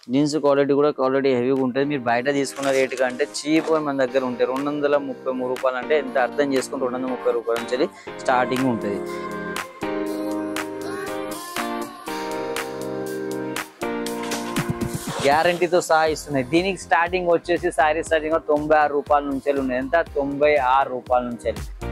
jeans quality కూడా quality హెవీగా ఉంటుంది మీరు బయట తీసుకున్న రేటు కంటే చీప్గా మన దగ్గర ఉంటాయి రెండు వందల ముప్పై మూడు రూపాయలు అంటే ఎంత అర్థం చేసుకుని రెండు వందల ముప్పై రూపాయల నుంచి స్టార్టింగ్ ఉంటుంది గ్యారంటీతో సహా ఇస్తున్నాయి దీనికి స్టార్టింగ్ వచ్చేసి శారీ స్టార్టింగ్ తొంభై ఆరు రూపాయల నుంచి ఉన్నాయి ఎంత తొంభై ఆరు రూపాయల నుంచి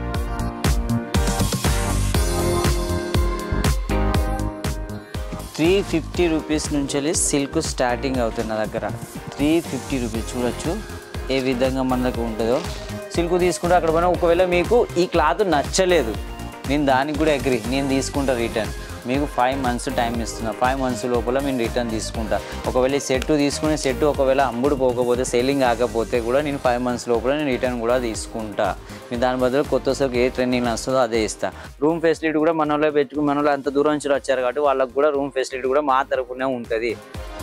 త్రీ ఫిఫ్టీ రూపీస్ నుంచి సిల్క్ స్టార్టింగ్ అవుతుంది నా దగ్గర త్రీ ఫిఫ్టీ రూపీస్ చూడొచ్చు ఏ విధంగా మన దగ్గర ఉంటుందో సిల్క్ తీసుకుంటే అక్కడ పోయినా ఒకవేళ మీకు ఈ క్లాత్ నచ్చలేదు నేను దానికి కూడా అగ్రి నేను తీసుకుంటా రిటర్న్ మీకు ఫైవ్ మంత్స్ టైం ఇస్తున్నా ఫైవ్ మంత్స్ లోపల నేను రిటర్న్ తీసుకుంటా ఒకవేళ ఈ సెట్ తీసుకునే సెట్ ఒకవేళ అమ్ముడు పోకపోతే సేలింగ్ కాకపోతే కూడా నేను ఫైవ్ మంత్స్ లోపల నేను రిటర్న్ కూడా తీసుకుంటా మీరు దాని బదులు కొత్త సరుకు ఏ ట్రెండింగ్ వస్తుందో అదే ఇస్తా రూమ్ ఫెసిలిటీ కూడా మన వాళ్ళు పెట్టుకుని మన వాళ్ళు అంత దూరం నుంచి వచ్చారు కాబట్టి వాళ్ళకి కూడా రూమ్ ఫెసిలిటీ కూడా మా తరపునే ఉంటుంది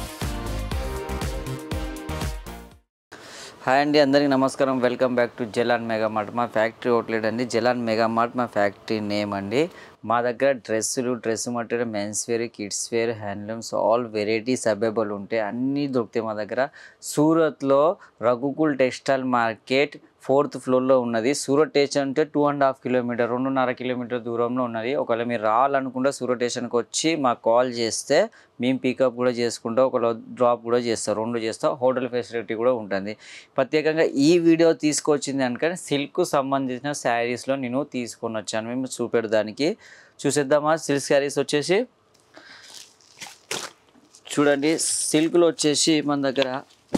హాయ్ అండి అందరికీ నమస్కారం welcome back to Jalan mega mart మా ఫ్యాక్టరీ అవుట్లెట్ అండి జలాన్ మెగా మార్ట్ మా ఫ్యాక్టరీ నేమ్ అండి మా దగ్గర డ్రెస్సులు dress material mens wear kids wear handlooms all varieties available ఉంటాయి అన్నీ దొరుకుతాయి మా దగ్గర సూరత్లో రఘుకుల్ టెక్స్టైల్ మార్కెట్ ఫోర్త్ ఫ్లోర్లో ఉన్నది సూరత్ స్టేషన్ అంటే టూ అండ్ హాఫ్ కిలోమీటర్ రెండున్నర కిలోమీటర్ దూరంలో ఉన్నది ఒకవేళ మీరు రావాలనుకుంటే సూరత్ స్టేషన్కి వచ్చి మాకు కాల్ చేస్తే మేము పికప్ కూడా చేసుకుంటాం ఒకవేళ డ్రాప్ కూడా చేస్తాం రెండు చేస్తాం హోటల్ ఫెసిలిటీ కూడా ఉంటుంది ప్రత్యేకంగా ఈ వీడియో తీసుకొచ్చింది అనుకని సిల్క్ సంబంధించిన శారీస్లో నేను తీసుకొని వచ్చాను మేము చూపెడదానికి చూసేద్దామా సిల్క్ శారీస్ వచ్చేసి చూడండి సిల్క్లో వచ్చేసి మన దగ్గర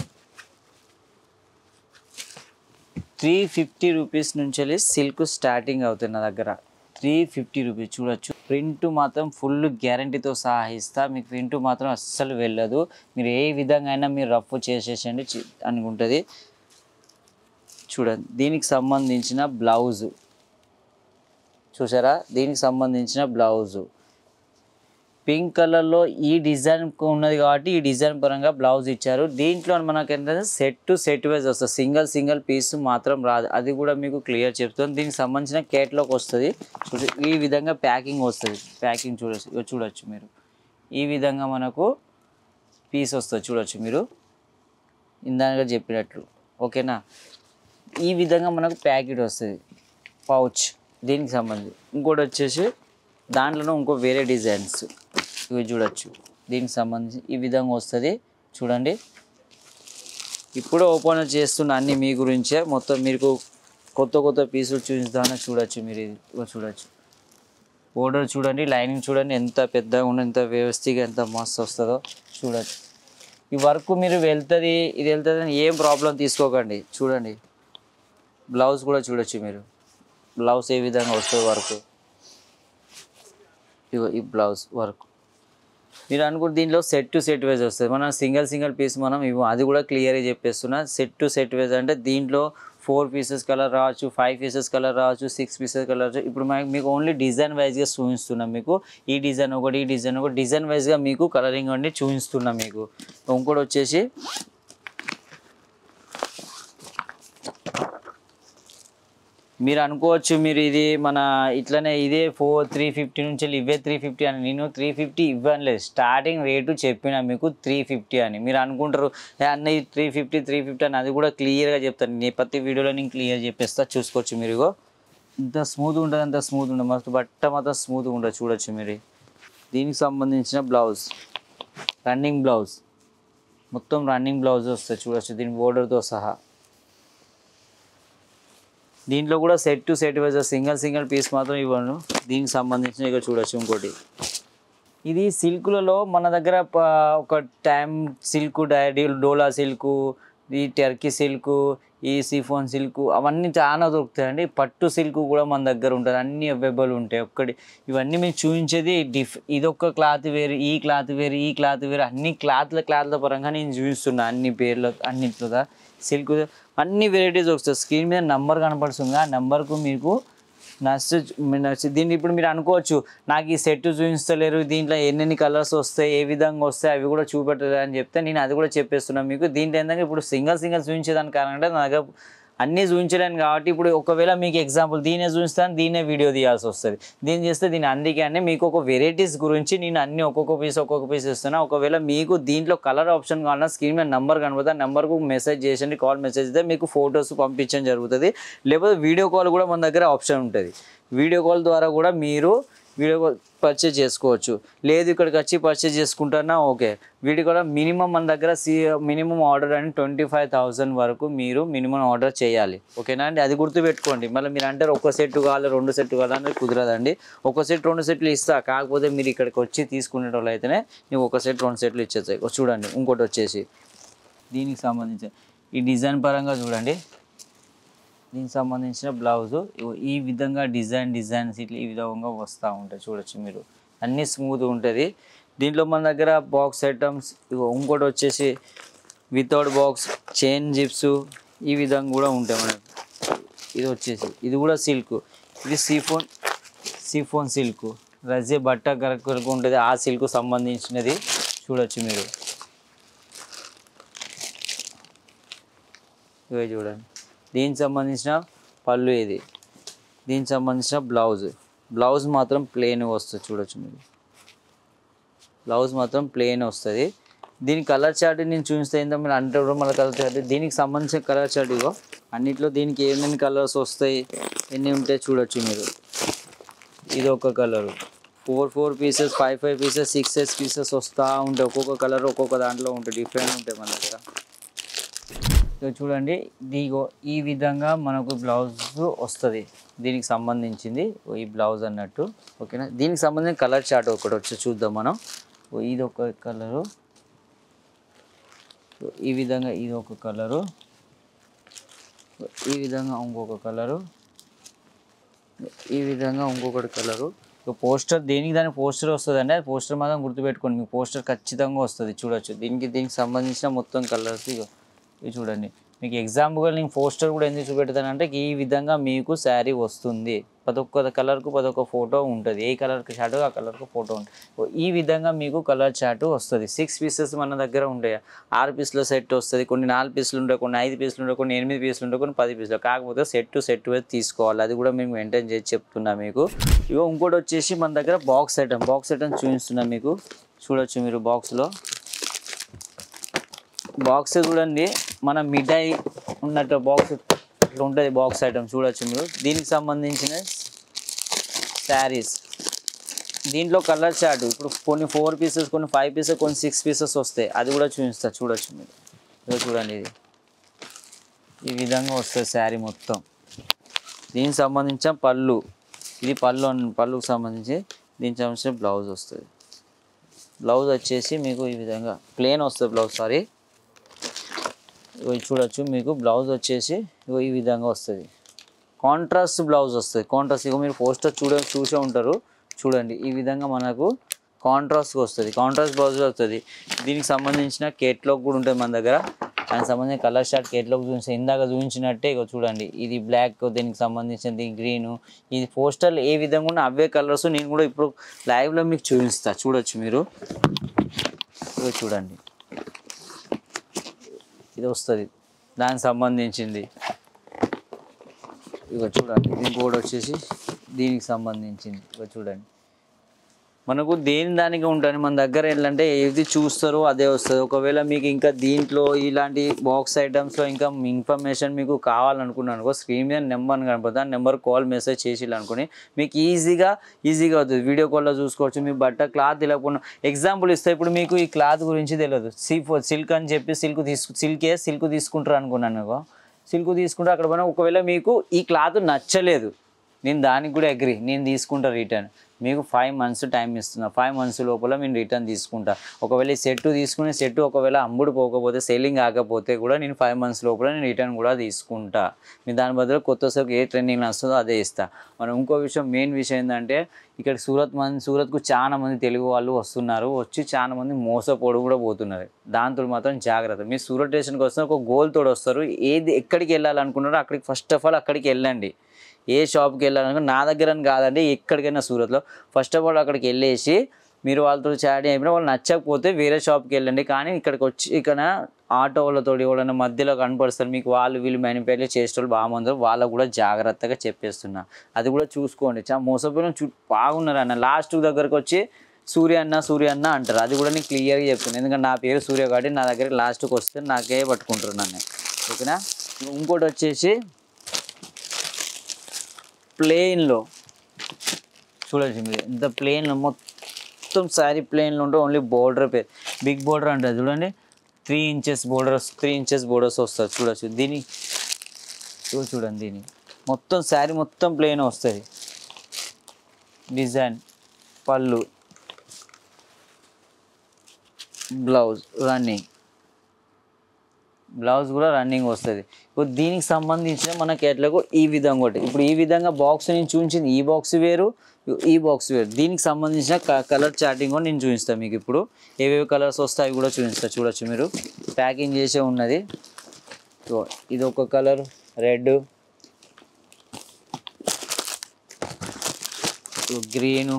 త్రీ ఫిఫ్టీ రూపీస్ నుంచి సిల్క్ స్టార్టింగ్ అవుతుంది నా దగ్గర త్రీ ఫిఫ్టీ రూపీస్ చూడొచ్చు ప్రింట్ మాత్రం ఫుల్ గ్యారంటీతో సహా ఇస్తా మీకు ప్రింట్ మాత్రం అస్సలు వెళ్ళదు మీరు ఏ విధంగా అయినా మీరు రఫ్ చేసేసండి చి- అని ఉంటుంది చూడండి దీనికి సంబంధించిన బ్లౌజు చూసారా దీనికి సంబంధించిన బ్లౌజు పింక్ కలర్లో ఈ డిజైన్ ఉన్నది కాబట్టి ఈ డిజైన్ పరంగా బ్లౌజ్ ఇచ్చారు దీంట్లో మనకి ఏంటంటే సెట్ టు సెట్ వైజ్ వస్తుంది సింగిల్ సింగిల్ పీస్ మాత్రం రాదు అది కూడా మీకు క్లియర్ చెప్తాను దీనికి సంబంధించిన కేట్లోకి వస్తుంది చూసి ఈ విధంగా ప్యాకింగ్ వస్తుంది ప్యాకింగ్ చూడొచ్చు ఇగో చూడొచ్చు మీరు ఈ విధంగా మనకు పీస్ వస్తుంది చూడొచ్చు మీరు ఇందాక చెప్పినట్లు ఓకేనా ఈ విధంగా మనకు ప్యాకెట్ వస్తుంది పౌచ్ దీనికి సంబంధించి ఇంకోటి వచ్చేసి దాంట్లోనే ఇంకో వేరే డిజైన్స్ ఇవి చూడొచ్చు దీనికి సంబంధించి ఈ విధంగా వస్తుంది చూడండి ఇప్పుడు ఓపెన్ చేస్తున్న అన్ని మీ గురించే మొత్తం మీకు కొత్త కొత్త పీసులు చూపిస్తానో చూడొచ్చు మీరు ఇది ఇగో చూడొచ్చు బోర్డర్ చూడండి లైనింగ్ చూడండి ఎంత పెద్దగా ఉందో ఎంత వ్యవస్థగా ఎంత మస్తు వస్తుందో చూడొచ్చు ఈ వర్క్ మీరు వెళ్తుంది ఇది వెళ్తుంది అని ఏం ప్రాబ్లం తీసుకోకండి చూడండి బ్లౌజ్ కూడా చూడొచ్చు మీరు బ్లౌజ్ ఏ విధంగా వస్తుంది వర్క్ ఇగో ఈ బ్లౌజ్ వర్క్ మీరు అనుకుంటే దీంట్లో సెట్ టు సెట్ వైజ్ వస్తుంది మనం సింగిల్ సింగిల్ పీస్ మనం ఇవ్వం అది కూడా క్లియర్గా చెప్పేస్తున్నా సెట్ టు సెట్ వైజ్ అంటే దీంట్లో ఫోర్ పీసెస్ కలర్ రావచ్చు ఫైవ్ పీసెస్ కలర్ రావచ్చు సిక్స్ పీసెస్ కలర్ రావచ్చు ఇప్పుడు మనకి మీకు ఓన్లీ డిజైన్ వైజ్గా చూపిస్తున్నాం మీకు ఈ డిజైన్ ఒకటి ఈ డిజైన్ ఒకటి డిజైన్ వైజ్గా మీకు కలరింగ్ అండి చూపిస్తున్నాం మీకు ఇంకోటి వచ్చేసి మీరు అనుకోవచ్చు మీరు ఇది మన ఇట్లనే ఇదే ఫోర్ త్రీ ఫిఫ్టీ నుంచి ఇవే త్రీ ఫిఫ్టీ అని నేను త్రీ ఫిఫ్టీ ఇవ్వనులేదు స్టార్టింగ్ రేటు చెప్పిన మీకు త్రీ ఫిఫ్టీ అని మీరు అనుకుంటారు "ఏ అన్న ఇది త్రీ ఫిఫ్టీ త్రీ ఫిఫ్టీ అని అది కూడా క్లియర్గా చెప్తాను నేను ప్రతి వీడియోలో నేను క్లియర్ చెప్పేస్తా చూసుకోవచ్చు మీరు ఇగో ఇంత స్మూత్ ఉంటుంది అంత స్మూత్ ఉంటుంది మస్తు బట్ట మాత్రం స్మూత్గా ఉంటుంది చూడొచ్చు మీరు దీనికి సంబంధించిన బ్లౌజ్ రన్నింగ్ బ్లౌజ్ మొత్తం రన్నింగ్ బ్లౌజ్ వస్తుంది చూడొచ్చు దీని బోర్డర్తో సహా దీంట్లో కూడా set to set wise single single piece మాత్రం ఇవ్వను దీనికి సంబంధించిన ఇక చూడొచ్చు ఇంకోటి ఇది సిల్క్లలో మన దగ్గర ప- ఒక టైమ్ సిల్క్ డైరీ డోలా సిల్క్ ఈ టర్కీ సిల్క్ ఈ సిఫోన్ సిల్క్ అవన్నీ చాలా దొరుకుతాయండి పట్టు సిల్క్ కూడా మన దగ్గర ఉంటుంది అన్నీ అవైలబుల్ ఉంటాయి ఒక్కటి ఇవన్నీ మీకు చూపించేది డిఫ్ ఇదొక క్లాత్ వేరు ఈ క్లాత్ వేరు ఈ క్లాత్ వేరు అన్ని క్లాత్ల క్లాత్ల పరంగా నేను చూపిస్తున్నా అన్ని పేర్లు అన్నిట్లో సిల్క్ అన్ని వెరైటీస్ వస్తాయి స్క్రీన్ మీద నంబర్ కనపడుతుంది ఆ నెంబర్కు మీకు నచ్చ నచ్చ దీన్ని ఇప్పుడు మీరు అనుకోవచ్చు నాకు ఈ సెట్ చూపిస్తలేరు దీంట్లో ఎన్నెన్ని కలర్స్ వస్తాయి ఏ విధంగా వస్తాయి అవి కూడా చూపెట్టలేదు అని చెప్తే నేను అది కూడా చెప్పేస్తున్నాను మీకు దీంట్లో ఏంటంటే ఇప్పుడు సింగల్ సింగల్ చూపించేదాని కారణంగా నా దగ్గర అన్నీ చూపించలేను కాబట్టి ఇప్పుడు ఒకవేళ మీకు ఎగ్జాంపుల్ దీనే చూపిస్తాను దీనే వీడియో తీయాల్సి వస్తుంది దీన్ని చేస్తే దీని అందుకే అని మీకు ఒక వెరైటీస్ గురించి నేను అన్ని ఒక్కొక్క పీస్ ఒక్కొక్క పీస్ ఇస్తున్నా ఒకవేళ మీకు దీంట్లో కలర్ ఆప్షన్ కావాలన్నా స్క్రీన్ మీద నెంబర్ కనబడుతుంది ఆ నెంబర్కు మెసేజ్ చేసండి కాల్ మెసేజ్ అయితే మీకు ఫొటోస్ పంపించడం జరుగుతుంది లేకపోతే వీడియో కాల్ కూడా మన దగ్గర ఆప్షన్ ఉంటుంది వీడియో కాల్ ద్వారా కూడా మీరు వీడియో కాల్ పర్చేజ్ చేసుకోవచ్చు లేదు ఇక్కడికి వచ్చి పర్చేజ్ చేసుకుంటానా ఓకే వీడియో కూడా మినిమం మన దగ్గర సి మినిమం ఆర్డర్ అని ట్వంటీ ఫైవ్ థౌసండ్ వరకు మీరు మినిమం ఆర్డర్ చేయాలి ఓకేనా అండి అది గుర్తుపెట్టుకోండి మళ్ళీ మీరు అంటారు ఒక సెట్ కావాలి రెండు సెట్ కావాలని కుదరదండి ఒక సెట్ రెండు సెట్లు ఇస్తా కాకపోతే మీరు ఇక్కడికి వచ్చి తీసుకునే వాళ్ళు అయితేనే ನೀವು ఒక సెట్ రెండు సెట్లు ఇచ్చేస్తాయి చూడండి ఇంకోటి వచ్చేసి దీనికి సంబంధించి ఈ డిజైన్ పరంగా చూడండి దీనికి సంబంధించిన బ్లౌజ్ ఈ విధంగా డిజైన్ డిజైన్స్ ఇట్లా ఈ విధంగా వస్తూ ఉంటాయి చూడొచ్చు మీరు అన్నీ స్మూత్ ఉంటుంది దీంట్లో మన దగ్గర బాక్స్ ఐటమ్స్ ఇగో ఇంకోటి వచ్చేసి వితౌట్ బాక్స్ చైన్ జిప్స్ ఈ విధంగా కూడా ఉంటాయి మనకి ఇది వచ్చేసి ఇది కూడా సిల్క్ ఇది సీఫోన్ సీఫోన్ సిల్క్ రజే బట్ట కరెక్ట్ ఉంటుంది ఆ సిల్క్ సంబంధించినది చూడొచ్చు మీరు ఇవే చూడండి దీనికి సంబంధించిన పళ్ళు ఇది దీనికి సంబంధించిన బ్లౌజ్ బ్లౌజ్ మాత్రం ప్లెయిన్ వస్తుంది చూడొచ్చు మీరు బ్లౌజ్ మాత్రం ప్లెయిన్ వస్తుంది దీని కలర్ చార్ట్ నేను చూపిస్తే ఏంటో మీరు అంటే కూడా మళ్ళీ కలర్ చార్ట్ దీనికి సంబంధించిన కలర్ చార్ట్ ఇగో అన్నిట్లో దీనికి ఏమేమి కలర్స్ వస్తాయి ఎన్ని ఉంటాయి చూడొచ్చు మీరు ఇది ఒక colour four four pieces five five pieces six six pieces వస్తూ ఉంటాయి ఒక్కొక్క కలర్ ఒక్కొక్క దాంట్లో ఉంటాయి డిఫరెంట్ ఉంటాయి మన దగ్గర ఇక చూడండి దీగో ఈ విధంగా మనకు బ్లౌజ్ వస్తుంది దీనికి సంబంధించింది ఓ ఈ బ్లౌజ్ అన్నట్టు ఓకేనా దీనికి సంబంధించిన కలర్ చార్ట్ ఒకటి వచ్చి చూద్దాం మనం ఓ ఇది ఒక కలరు ఈ విధంగా ఇది ఒక కలరు ఈ విధంగా ఇంకొక కలరు ఈ విధంగా ఇంకొకటి కలరు ఇక పోస్టర్ దేనికి దానికి పోస్టర్ వస్తుందండి అది పోస్టర్ మాత్రం గుర్తుపెట్టుకోండి మీకు పోస్టర్ ఖచ్చితంగా వస్తుంది చూడొచ్చు దీనికి దీనికి సంబంధించిన మొత్తం కలర్స్ ఇక ఇవి చూడండి మీకు ఎగ్జాంపుల్గా నేను పోస్టర్ కూడా ఎందుకు చూపెడతానంటే ఈ విధంగా మీకు శారీ వస్తుంది ప్రతి ఒక్క కలర్కు ప్రతి ఒక్క ఫోటో ఉంటుంది ఏ కలర్కి షార్ట్ ఆ కలర్కు ఫోటో ఉంటుంది ఈ విధంగా మీకు కలర్ చార్ట్ వస్తుంది సిక్స్ పీసెస్ మన దగ్గర ఉంటాయి ఆరు పీసుల సెట్ వస్తుంది కొన్ని నాలుగు పీసులు ఉంటాయి కొన్ని ఐదు పీసులు ఉంటాయి కొన్ని ఎనిమిది పీసులు ఉంటాయి కొన్ని పది పీసులు కాకపోతే సెట్ టు సెట్ వైపు తీసుకోవాలి అది కూడా మేము మెయింటైన్ చేసి చెప్తున్నా మీకు ఇగో ఇంకోటి వచ్చేసి మన దగ్గర బాక్స్ ఐటమ్ బాక్స్ ఐటమ్ చూపిస్తున్నా మీకు చూడొచ్చు మీరు బాక్స్లో బాక్స్ చూడండి మన మిఠాయి ఉన్నట్టు బాక్స్ ఇట్లా ఉంటుంది బాక్స్ ఐటమ్ చూడొచ్చు మీరు దీనికి సంబంధించిన శారీస్ దీంట్లో కలర్ చార్ట్ ఇప్పుడు కొన్ని ఫోర్ పీసెస్ కొన్ని ఫైవ్ పీసెస్ కొన్ని సిక్స్ పీసెస్ వస్తాయి అది కూడా చూపిస్తా చూడొచ్చు మీరు ఇదిగో చూడండి ఇది ఈ విధంగా వస్తుంది శారీ మొత్తం దీనికి సంబంధించిన పళ్ళు ఇది పళ్ళు అన్- పళ్ళుకు సంబంధించి దీనికి సంబంధించిన బ్లౌజ్ వస్తుంది బ్లౌజ్ వచ్చేసి మీకు ఈ విధంగా ప్లేన్ వస్తుంది బ్లౌజ్ సారీ ఇగో ఇది చూడొచ్చు మీకు బ్లౌజ్ వచ్చేసి ఇగో ఈ విధంగా వస్తుంది కాంట్రాస్ట్ బ్లౌజ్ వస్తుంది కాంట్రాస్ట్ ఇగో మీరు పోస్టర్ చూడ చూసే ఉంటారు చూడండి ఈ విధంగా మనకు కాంట్రాస్ట్గా వస్తుంది కాంట్రాస్ట్ బ్లౌజ్ వస్తుంది దీనికి సంబంధించిన కేట్లాగ్ కూడా ఉంటుంది మన దగ్గర దానికి సంబంధించిన కలర్ షార్ట్ కేట్లాగ్ చూసి ఇందాక చూపించినట్టే ఇగో చూడండి ఇది బ్లాక్ దీనికి సంబంధించిన దీని గ్రీన్ ఇది పోస్టర్లు ఏ విధంగా ఉన్న అవే కలర్స్ నేను కూడా ఇప్పుడు లైవ్లో మీకు చూపిస్తా చూడొచ్చు మీరు ఇగో చూడండి ఇది వస్తుంది దానికి సంబంధించింది ఇక చూడండి ఇంకోటి వచ్చేసి దీనికి సంబంధించింది ఇక చూడండి మనకు దేని దానికి ఉంటుంది మన దగ్గర ఏంటంటే ఏది చూస్తారో అదే వస్తుంది ఒకవేళ మీకు ఇంకా దీంట్లో ఇలాంటి బాక్స్ ఐటమ్స్లో ఇంకా ఇన్ఫర్మేషన్ మీకు కావాలనుకున్నాను అనుకో స్క్రీన్ మీద నెంబర్ కనపడుతుంది ఆ నెంబర్ కాల్ మెసేజ్ చేసి అనుకుని మీకు ఈజీగా ఈజీగా అవుతుంది వీడియో కాల్లో చూసుకోవచ్చు మీ బట్ట క్లాత్ తెలియకుండా ఎగ్జాంపుల్ ఇస్తే ఇప్పుడు మీకు ఈ క్లాత్ గురించి తెలియదు సిల్క్ సిల్క్ అని చెప్పి సిల్క్ తీసుకు సిల్కే సిల్క్ తీసుకుంటారు అనుకున్నాను అనుకో సిల్క్ తీసుకుంటే అక్కడ పోయినా ఒకవేళ మీకు ఈ క్లాత్ నచ్చలేదు నేను దానికి కూడా అగ్రి నేను తీసుకుంటా రిటర్న్ మీకు ఫైవ్ మంత్స్ టైం ఇస్తున్నా ఫైవ్ మంత్స్ లోపల నేను రిటర్న్ తీసుకుంటా ఒకవేళ ఈ సెట్ తీసుకునే సెట్ ఒకవేళ అమ్ముడు పోకపోతే సేలింగ్ కాకపోతే కూడా నేను ఫైవ్ మంత్స్ లోపల నేను రిటర్న్ కూడా తీసుకుంటా మీ దాని బదులు కొత్త సరుకు ఏ ట్రెండింగ్ వస్తుందో అదే ఇస్తా మనం ఇంకో విషయం మెయిన్ విషయం ఏంటంటే ఇక్కడ సూరత్ మంది సూరత్కు చాలా మంది తెలుగు వాళ్ళు వస్తున్నారు వచ్చి చాలా మంది మోసపోడు కూడా పోతున్నారు దాంతో మాత్రం జాగ్రత్త మీరు సూరత్ స్టేషన్కి వస్తే ఒక గోల్ తోడు వస్తారు ఏది ఎక్కడికి వెళ్ళాలనుకున్నారో అక్కడికి ఫస్ట్ ఆఫ్ ఆల్ అక్కడికి వెళ్ళండి ఏ షాప్కి వెళ్ళాలనుకో నా దగ్గర అని కాదండి ఎక్కడికైనా సూరత్లో ఫస్ట్ ఆఫ్ ఆల్ అక్కడికి వెళ్ళేసి మీరు వాళ్ళతో చాట్ అయిపోయినా వాళ్ళు నచ్చకపోతే వేరే షాప్కి వెళ్ళండి కానీ ఇక్కడికి వచ్చి ఇక్కడ ఆటో వాళ్ళతో ఎవరైనా మధ్యలో కనపడుస్తారు మీకు వాళ్ళు వీళ్ళు మ్యానిపేట్లు చేసేటోళ్ళు బాగుందరు వాళ్ళకు కూడా జాగ్రత్తగా చెప్పేస్తున్నా అది కూడా చూసుకోండి చాలా మోసపోయిన చూ బాగున్నారు అన్న లాస్ట్ దగ్గరకు వచ్చి సూర్య అన్న సూర్య అన్న అంటారు అది కూడా నేను క్లియర్గా చెప్తున్నాను ఎందుకంటే నా పేరు సూర్య కాబట్టి నా దగ్గర లాస్ట్కి వస్తే నాకే పట్టుకుంటారు నన్ను ఓకేనా ఇంకోటి వచ్చేసి ప్లెయిన్లో చూడండి మీరు ఇంత ప్లెయిన్లో మొత్తం శారీ ప్లెయిన్లో ఉంటే ఓన్లీ బోర్డర్ పే బిగ్ బోర్డర్ అంటారు చూడండి three inches borders three inches borders వస్తుంది చూడొచ్చు దీని చూ- చూడండి దీని మొత్తం శారీ మొత్తం ప్లెయిన్ వస్తుంది డిజైన్ పళ్ళు బ్లౌజ్ రన్నింగ్ బ్లౌజ్ కూడా రన్నింగ్ వస్తుంది ఇప్పుడు దీనికి సంబంధించిన మనకి ఎట్లాగో ఈ విధంగా ఒకటి ఇప్పుడు ఈ విధంగా బాక్స్ నేను చూపించింది ఈ బాక్స్ వేరు ఈ బాక్స్ వేరు దీనికి సంబంధించిన కలర్ చార్టింగ్ కూడా నేను చూపిస్తాను మీకు ఇప్పుడు ఏవేవి కలర్స్ వస్తాయి కూడా చూపిస్తాను చూడొచ్చు మీరు ప్యాకింగ్ చేసే ఉన్నది ఇదిగో, ఇది ఒక కలర్ రెడ్ గ్రీను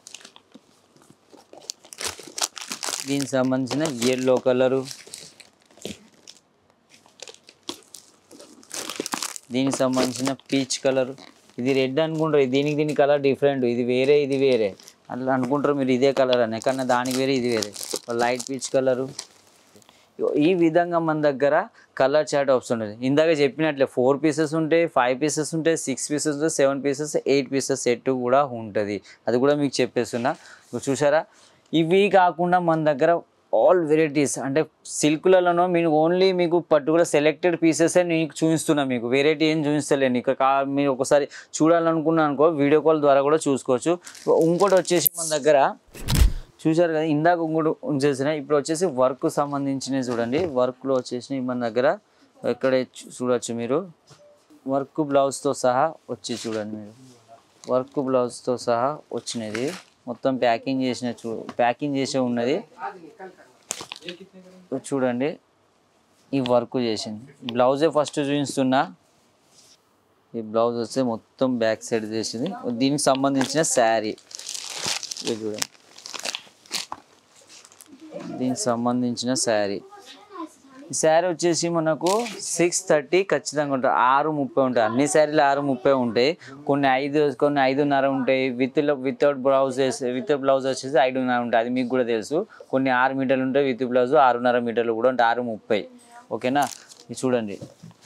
దీనికి సంబంధించిన ఎల్లో కలరు దీనికి సంబంధించిన పీచ్ కలర్ ఇది రెడ్ అనుకుంటారు దీనికి దీని కలర్ డిఫరెంట్ ఇది వేరే ఇది వేరే అట్లా అనుకుంటారు మీరు ఇదే కలర్ అని కానీ దానికి వేరే ఇది వేరే లైట్ పీచ్ కలరు ఈ విధంగా మన దగ్గర కలర్ చార్ట్ ఆప్షన్ ఉంది ఇందాక చెప్పినట్లే ఫోర్ పీసెస్ ఉంటాయి ఫైవ్ పీసెస్ ఉంటాయి సిక్స్ పీసెస్ ఉంటాయి seven pieces eight pieces set కూడా ఉంటుంది అది కూడా మీకు చెప్పేస్తున్నా ఇప్పుడు చూసారా ఇవి కాకుండా మన దగ్గర ఆల్ వెరైటీస్ అంటే సిల్క్లలోనో మీరు ఓన్లీ మీకు పర్టికులర్ సెలెక్టెడ్ పీసెస్ మీకు చూపిస్తున్నా మీకు వెరైటీ ఏం చూపిస్తలేను ఇక కా మీరు ఒకసారి చూడాలనుకున్నా అనుకో వీడియో కాల్ ద్వారా కూడా చూసుకోవచ్చు ఇంకోటి వచ్చేసి మన దగ్గర చూశారు కదా ఇందాక ఇంకోటి ఉంచేసిన ఇప్పుడు వచ్చేసి వర్క్ సంబంధించినవి చూడండి వర్క్లో వచ్చేసి మన దగ్గర ఇక్కడే చూ- చూడొచ్చు మీరు వర్క్ బ్లౌజ్తో సహా వచ్చి చూడండి మీరు వర్క్ బ్లౌజ్తో సహా వచ్చినది మొత్తం ప్యాకింగ్ చేసిన చూ ప్యాకింగ్ చేసే ఉన్నది చూడండి ఈ వర్క్ చేసింది బ్లౌజే ఫస్ట్ చూపిస్తున్నా ఈ బ్లౌజ్ వస్తే మొత్తం బ్యాక్ సైడ్ చేసింది దీనికి సంబంధించిన శారీ ఇది చూడండి దీనికి సంబంధించిన శారీ ఈ శారీ వచ్చేసి మనకు సిక్స్ థర్టీ ఖచ్చితంగా ఉంటుంది ఆరు ముప్పై ఉంటాయి అన్ని శారీలు ఆరు ముప్పై ఉంటాయి కొన్ని ఐదు కొన్ని ఐదున్నర ఉంటాయి with without blouse with blouse వచ్చేసి ఐదున్నర ఉంటాయి అది మీకు కూడా తెలుసు కొన్ని ఆరు మీటర్లు ఉంటాయి విత్ బ్లౌజ్ ఆరున్నర మీటర్లు కూడా ఉంటాయి ఆరు ముప్పై ఓకేనా ఇది చూడండి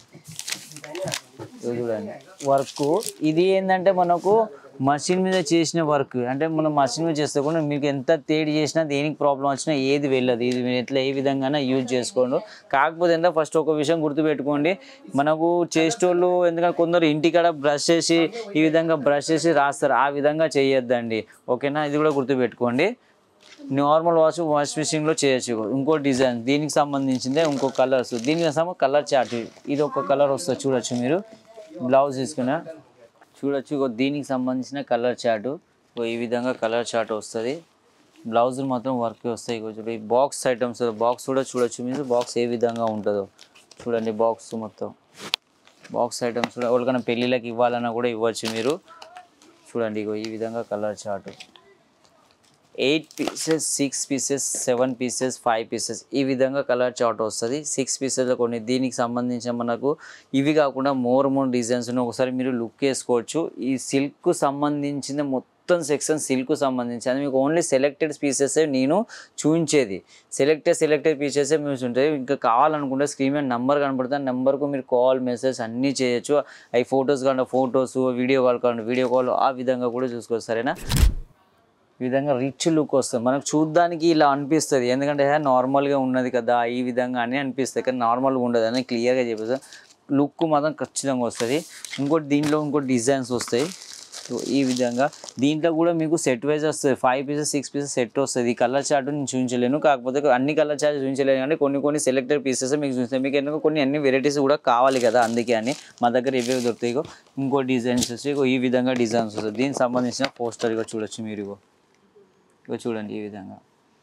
ఇది చూడండి వర్క్ ఇది ఏంటంటే మనకు మషిన్ మీద చేసిన వర్క్ అంటే మనం మషిన్ మీద చేస్తే కూడా మీకు ఎంత తేడి చేసినా దేనికి ప్రాబ్లం వచ్చినా ఏది వెళ్ళదు ఇది మీరు ఎట్లా ఏ విధంగా యూజ్ చేసుకోండి కాకపోతే ఎంత ఫస్ట్ ఒక విషయం గుర్తుపెట్టుకోండి మనకు చేసేటోళ్ళు ఎందుకంటే కొందరు ఇంటికాడ బ్రష్ చేసి ఈ విధంగా బ్రష్ చేసి రాస్తారు ఆ విధంగా చేయొద్దండి ఓకేనా ఇది కూడా గుర్తుపెట్టుకోండి నార్మల్ వాష్ వాష్ మిషన్లో చేయొచ్చు ఇంకో డిజైన్ దీనికి సంబంధించిందే ఇంకో కలర్స్ దీనికి సంబంధించి కలర్ చార్ట్ ఇది ఒక కలర్ వస్తుంది చూడొచ్చు మీరు బ్లౌజ్ తీసుకున్న చూడొచ్చు ఇగో దీనికి సంబంధించిన కలర్ చార్ట్ ఈ విధంగా కలర్ చార్ట్ వస్తుంది బ్లౌజ్ మాత్రం వర్క్ వస్తాయి ఇగో చూడు ఈ బాక్స్ ఐటమ్స్ బాక్స్ కూడా చూడొచ్చు మీరు బాక్స్ ఏ విధంగా ఉంటుందో చూడండి బాక్స్ మొత్తం బాక్స్ ఐటమ్స్ కూడా ఎవరికైనా పెళ్ళిళ్ళకి ఇవ్వాలన్నా కూడా ఇవ్వచ్చు మీరు చూడండి ఇగో ఈ విధంగా colour chart eight pieces six pieces seven pieces five pieces ఈ విధంగా కలర్ చార్ట్ వస్తుంది సిక్స్ పీసెస్లో కొన్ని దీనికి సంబంధించిన మనకు ఇవి కాకుండా మోర్ మోర్ డిజైన్స్ ఉన్నాయి ఒకసారి మీరు లుక్ వేసుకోవచ్చు ఈ సిల్క్ సంబంధించిన మొత్తం సెక్షన్ సిల్క్ సంబంధించి అది మీకు ఓన్లీ సెలెక్టెడ్ పీసెస్ నేను చూపించేది సెలెక్టెడ్ సెలెక్టెడ్ పీసెస్ మీరు ఉంటాయి ఇంకా కావాలనుకుంటే స్క్రీన్ మీద నెంబర్ కనపడుతుంది నెంబర్కు మీరు కాల్ మెసేజ్ అన్నీ చేయొచ్చు అవి ఫొటోస్ కాకుండా ఫొటోస్ వీడియో కాల్ కాకుండా వీడియో కాల్ ఆ విధంగా కూడా చూసుకోవచ్చు సరేనా ఈ విధంగా రిచ్ లుక్ వస్తుంది మనకు చూడ్డానికి ఇలా అనిపిస్తుంది ఎందుకంటే "హే, నార్మల్గా ఉన్నది కదా ఈ విధంగా అని అనిపిస్తుంది కానీ నార్మల్గా ఉండదు అని క్లియర్గా చెప్పేసి లుక్ మాత్రం ఖచ్చితంగా వస్తుంది ఇంకోటి దీంట్లో ఇంకోటి డిజైన్స్ వస్తాయి సో ఈ విధంగా దీంట్లో కూడా మీకు సెట్ వైజ్ వస్తుంది five pieces six pieces set వస్తుంది ఈ కలర్ చార్ట్ నేను చూపించలేను కాకపోతే అన్ని కలర్ చార్ట్ చూపించలేను కానీ కొన్ని కొన్ని సెలెక్టెడ్ పీసెస్ మీకు చూపిస్తాయి మీకు ఎందుకు కొన్ని అన్ని వెరైటీస్ కూడా కావాలి కదా అందుకే అని మా దగ్గర ఇవే దొరుకుతాయి ఇగో ఇంకో డిజైన్స్ వచ్చి ఇగో ఈ విధంగా డిజైన్స్ వస్తాయి దీనికి సంబంధించిన పోస్టర్ ఇగో చూడొచ్చు మీరు ఇగో ఇగో చూడండి ఈ విధంగా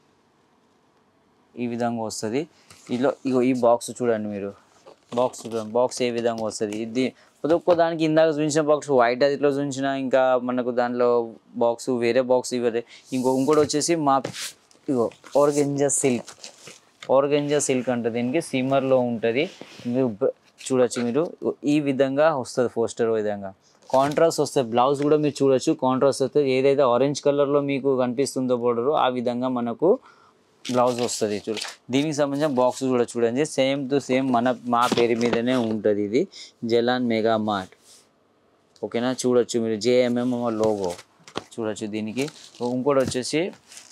ఈ విధంగా వస్తుంది ఇలో ఇగో ఈ బాక్స్ చూడండి మీరు బాక్స్ చూడండి బాక్స్ ఏ విధంగా వస్తుంది ఇది ప్రతి ఒక్క దానికి ఇందాక చూపించిన బాక్స్ వైట్ అదిలో చూపించిన ఇంకా మనకు దాంట్లో బాక్స్ వేరే బాక్స్ ఇవ్వదే ఇంకో ఇంకోటి వచ్చేసి మా ఇగో ఆర్గెంజా సిల్క్ ఆర్గంజా సిల్క్ అంటే దీనికి సిమ్మర్లో ఉంటుంది మీరు బ- చూడొచ్చు మీరు ఈ విధంగా వస్తుంది పోస్టర్ విధంగా కాంట్రాస్ట్ వస్తే బ్లౌజ్ కూడా మీరు చూడొచ్చు కాంట్రాస్ట్ వస్తే ఏదైతే ఆరెంజ్ కలర్లో మీకు కనిపిస్తుందో బోర్డర్ ఆ విధంగా మనకు బ్లౌజ్ వస్తుంది చూడు దీనికి సంబంధించిన బాక్స్ కూడా చూడండి సేమ్ టు సేమ్ మన మా పేరు మీదనే ఉంటుంది ఇది జలాన్ మెగా మార్ట్ ఓకేనా చూడొచ్చు మీరు జేఎంఎం లోగో చూడొచ్చు దీనికి ఇంకోటి వచ్చేసి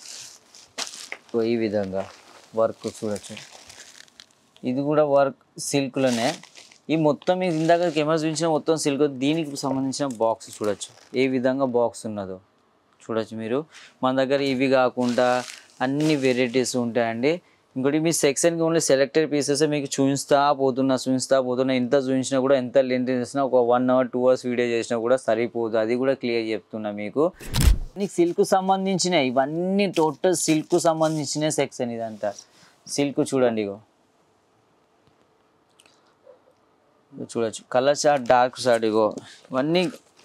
ఓ ఈ విధంగా వర్క్ చూడొచ్చు ఇది కూడా వర్క్ సిల్క్లోనే ఈ మొత్తం మీకు ఇందాక కెమెరా చూపించిన మొత్తం సిల్క్ దీనికి సంబంధించిన బాక్స్ చూడొచ్చు ఏ విధంగా బాక్స్ ఉన్నదో చూడొచ్చు మీరు మన దగ్గర ఇవి కాకుండా అన్ని వెరైటీస్ ఉంటాయండి ఇంకోటి మీ సెక్షన్కి ఓన్లీ సెలెక్టెడ్ పీసెస్ మీకు చూపిస్తా పోతున్నా చూపిస్తా పోతున్నా ఎంత చూపించినా కూడా ఎంత లెంత్ చేసినా ఒక one hour two hours video చేసినా కూడా సరిపోదు అది కూడా క్లియర్ చెప్తున్నా మీకు నీకు సిల్క్ సంబంధించిన ఇవన్నీ టోటల్ సిల్క్ సంబంధించిన సెక్షన్ ఇదంతా సిల్క్ చూడండి ఇగో ఇగో చూడొచ్చు కలర్ చార్ట్ డార్క్ చార్ట్ ఇగో ఇవన్నీ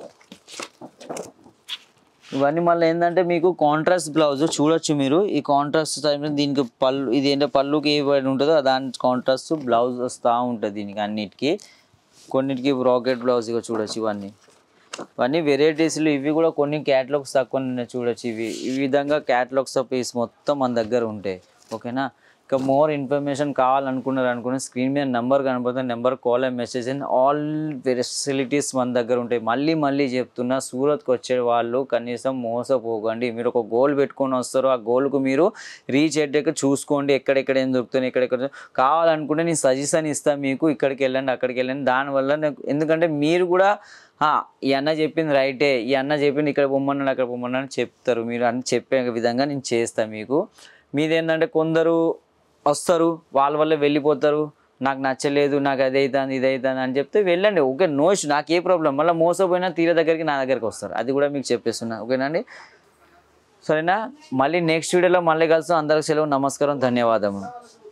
ఇవన్నీ మళ్ళీ ఏంటంటే మీకు కాంట్రాస్ట్ బ్లౌజ్ చూడొచ్చు మీరు ఈ కాంట్రాస్ట్ టైంలో దీనికి పళ్ళు ఇది ఏంటంటే పళ్ళుకి ఏ పడి ఉంటుందో దాని కాంట్రాస్ట్ బ్లౌజ్ వస్తూ ఉంటుంది దీనికి అన్నిటికీ కొన్నిటికి రాకెట్ బ్లౌజ్ ఇక చూడొచ్చు ఇవన్నీ ఇవన్నీ వెరైటీస్లు ఇవి కూడా కొన్ని క్యాటలాగ్స్ తక్కువ ఉన్నాయి చూడొచ్చు ఇవి ఈ విధంగా క్యాటలాగ్స్ పీస్ మొత్తం మన దగ్గర ఉంటాయి ఓకేనా ఇక మోర్ ఇన్ఫర్మేషన్ కావాలనుకున్నారు అనుకున్న స్క్రీన్ మీద నెంబర్ కనపడుతుంది number call and message and all facilities మన దగ్గర ఉంటాయి మళ్ళీ మళ్ళీ చెప్తున్నా సూరత్కి వచ్చే వాళ్ళు కనీసం మోసపోకండి మీరు ఒక గోల్ పెట్టుకొని వస్తారు ఆ గోల్కు మీరు రీచ్ అయ్యాక చూసుకోండి ఎక్కడెక్కడ ఏం దొరుకుతుంది ఎక్కడెక్కడ కావాలనుకుంటే నేను సజెషన్ ఇస్తాను మీకు ఇక్కడికి వెళ్ళండి అక్కడికి వెళ్ళండి దానివల్ల నాకు ఎందుకంటే మీరు కూడా "ఆ, ఈ అన్న చెప్పింది రైటే ఈ అన్న చెప్పింది ఇక్కడ పొమ్మన్నాడు అక్కడ పొమ్మన్నాడు అని చెప్తారు మీరు అని చెప్పే విధంగా నేను చేస్తాను మీకు మీదేంటంటే కొందరు వస్తారు వాళ్ళ వల్ల వెళ్ళిపోతారు నాకు నచ్చలేదు నాకు అది అవుతుంది ఇది అవుతుంది అని చెప్తే వెళ్ళండి ఓకే నో ఇష్యూ నాకు ఏ ప్రాబ్లం మళ్ళీ మోసపోయినా తీర దగ్గరికి నా దగ్గరికి వస్తారు అది కూడా మీకు చెప్పేస్తున్నా ఓకేనా అండి సరేనా మళ్ళీ నెక్స్ట్ వీడియోలో మళ్ళీ కలుస్తాం అందరికి సెలవు నమస్కారం ధన్యవాదములు